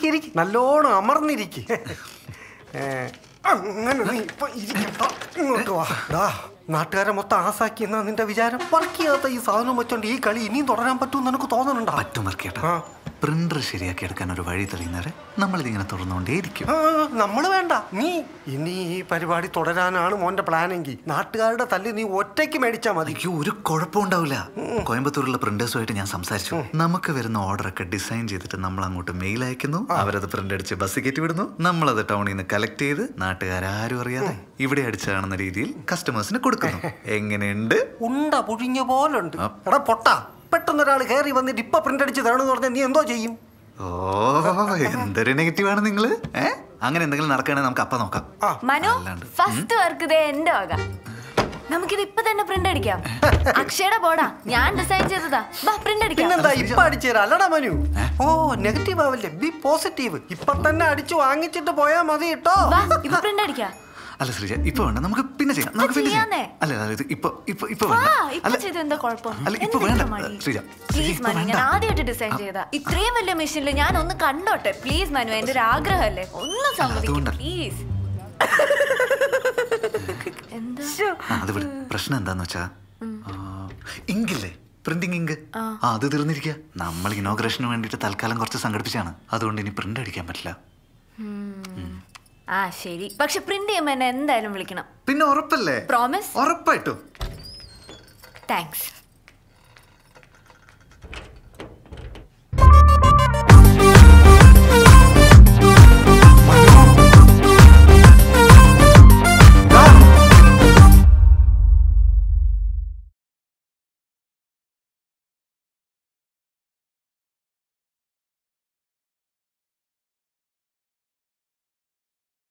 ഇരിക്ക് നല്ലോണം അമർന്നിരിക്ക് ഏ, അങ്ങനെ നീ ഇപ്പൊ ഇരിക്കണ്ട ഇങ്ങോട്ട് വാ ഡാ നാട്ടുകാരെ മൊത്തം ആസാക്കി എന്നാ നിന്റെ വിചാരം വർക്ക് ചെയ്യാത്ത ഈ സാധനം വെച്ചോണ്ട് ഈ കളി ഇനിയും തുടരാൻ പറ്റുമെന്ന് എനിക്ക് തോന്നുന്നുണ്ടോ പറ്റും വർക്കേട്ടാ ആ. പ്രിന്റർ ശരിയാക്കി എടുക്കാൻ ഒരു വഴി തെളിയുന്നവരെ നമ്മളിതിങ്ങനെ തുറന്നുകൊണ്ടേയിരിക്കും ആ, നമ്മള് വേണ്ട നീ ഇനി ഈ പരിപാടി തുടരാനാണ് മോന്റെ പ്ലാനെങ്കിൽ നാട്ടുകാരുടെ തല്ല് നീ ഒറ്റയ്ക്ക് മേടിച്ചാ മതി അയ്യോ ഒരു കുഴപ്പമുണ്ടാവില്ല കോയമ്പത്തൂരിലെ പ്രിന്റേഴ്സുമായിട്ട് ഞാൻ സംസാരിച്ചു നമുക്ക് വരുന്ന ഓർഡറൊക്കെ ഡിസൈൻ ചെയ്തിട്ട് നമ്മൾ അങ്ങോട്ട് മെയിൽ അയക്കുന്നു അവരത് പ്രിന്റ് അടിച്ച് ബസ് കയറ്റി വിടുന്നു നമ്മളത് ടൗണിൽ നിന്ന് കളക്ട് ചെയ്ത് നാട്ടുകാരും അറിയാതെ ഇവിടെ അടിച്ചാണെന്ന രീതിയിൽ കസ്റ്റമേഴ്സിന് കൊടുക്കുന്നു എങ്ങനെയുണ്ട് ഉണ്ട പുഴിഞ്ഞ പോലുണ്ട് എടാ പൊട്ടാ പെട്ടെന്ന് ഒരാൾ കയറി വന്നിട്ട് ഇപ്പൊ പ്രിന്റ് അടിച്ച് തരണമെന്ന് പറഞ്ഞാൽ നീ എന്തോ ചെയ്യും ഓ എന്തൊരു നെഗറ്റീവ് ആണ് നിങ്ങള് ഏ അങ്ങനെ എന്തെങ്കിലും നടക്കുകയാണെങ്കിൽ നമുക്ക് അപ്പ നോക്കാം മനു അല്ലാണ്ട്. ഫസ്റ്റ് വർക്ക് ഇതേ എന്റെ വക നമുക്കിത് ഇപ്പൊ തന്നെ പ്രിന്റ് അടിക്കാം അക്ഷയുടെ ബോർഡാ ഞാൻ ഡിസൈൻ ചെയ്തതാ ബാ പ്രിന്റ് അടിക്കാം പിന്നെന്താ ഇപ്പൊ അടിച്ചു തരാം അല്ലടാ മനു ഓ നെഗറ്റീവ് ആവല്ലേ ബി പോസിറ്റീവ് ഇപ്പൊ തന്നെ അടിച്ചു വാങ്ങിച്ചിട്ട് പോയാ മതി കേട്ടോ വാ ഇപ്പൊ പ്രിന്റ് അടിക്കാം അല്ല ശ്രീജ ഇപ്പൊ വേണ്ട നമുക്ക് പിന്നെ ചെയ്യാം നമുക്ക് പിന്നെ ചെയ്യാം ചെയ്യാന്നേ. അല്ല അല്ല ഇത് ഇപ്പൊ ഇപ്പൊ ഇപ്പൊ വാ വേണ്ട ഇപ്പൊ അല്ല ചെയ്ത് എന്താ കുഴപ്പം അല്ല, ഇപ്പൊ എന്തിനാ വേണ്ട. മടി? ശ്രീജ, ശ്രീജ, പ്ലീസ് ഇപ്പൊ മനു ഞാൻ വേണ്ട. ആദ്യമായിട്ട് ഡിസൈൻ ചെയ്താ ഇത്രയും വലിയ മെഷീനിൽ ഞാൻ ഒന്ന് കണ്ടോട്ടെ പ്ലീസ് മനു എന്റെ ഒരു ആഗ്രഹമല്ലേ ഒന്ന് സമ്മതിക്കും അതുകൊണ്ടാ. പ്ലീസ് എന്താ ആ, അത് വിട് പ്രശ്നം എന്താന്ന് വെച്ചാ ആ, ഇങ്കില്ലേ പ്രിന്റിംഗ് ഇങ്ക് ആ അത് തീർന്നിരിക്കുക നമ്മൾ ഇനോഗ്രേഷന് വേണ്ടിയിട്ട് തൽക്കാലം കുറച്ച് സംഘടിപ്പിച്ചാണ് അതുകൊണ്ട് ഇനി പ്രിന്റ് അടിക്കാൻ പറ്റില്ല ആ ശരി പക്ഷെ പ്രിന്റ് ചെയ്യുമ്പോ എന്നെ എന്തായാലും വിളിക്കണം പിന്നെ ഉറപ്പല്ലേ പ്രോമിസ് ഉറപ്പായിട്ടും താങ്ക്സ്